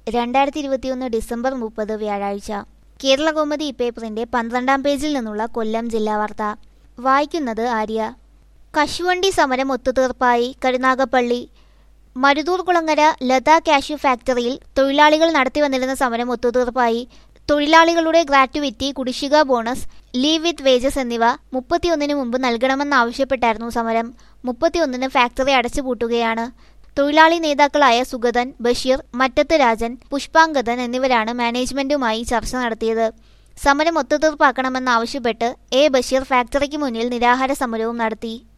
രണ്ടായിരത്തി ഇരുപത്തിയൊന്ന് ഡിസംബർ മുപ്പത് വ്യാഴാഴ്ച കേരളകൗമുദി പേപ്പറിന്റെ പന്ത്രണ്ടാം പേജിൽ നിന്നുള്ള കൊല്ലം ജില്ലാ വാർത്ത വായിക്കുന്നത് ആര്യ കശുവണ്ടി സമരം ഒത്തുതീർപ്പായി കരുനാഗപ്പള്ളി മരുതൂർ കുളങ്ങര ലത കാഷ്യൂ ഫാക്ടറിയിൽ തൊഴിലാളികൾ നടത്തിവന്നിരുന്ന സമരം ഒത്തുതീർപ്പായി തൊഴിലാളികളുടെ ഗ്രാറ്റുവിറ്റി കുടിശ്ശിക ബോണസ് ലീവ് വിത്ത് വേജസ് എന്നിവ മുപ്പത്തിയൊന്നിന് മുമ്പ് നൽകണമെന്നാവശ്യപ്പെട്ടായിരുന്നു സമരം മുപ്പത്തിയൊന്നിന് ഫാക്ടറി അടച്ചുപൂട്ടുകയാണ് തൊഴിലാളി നേതാക്കളായ സുഗതൻ ബഷീർ മറ്റത്ത് രാജൻ പുഷ്പാങ്കദൻ എന്നിവരാണ് മാനേജ്മെന്റുമായി ചർച്ച നടത്തിയത് സമരം ഒത്തുതീർപ്പാക്കണമെന്നാവശ്യപ്പെട്ട് എ ബഷീർ ഫാക്ടറിക്ക് മുന്നിൽ നിരാഹാര സമരവും നടത്തി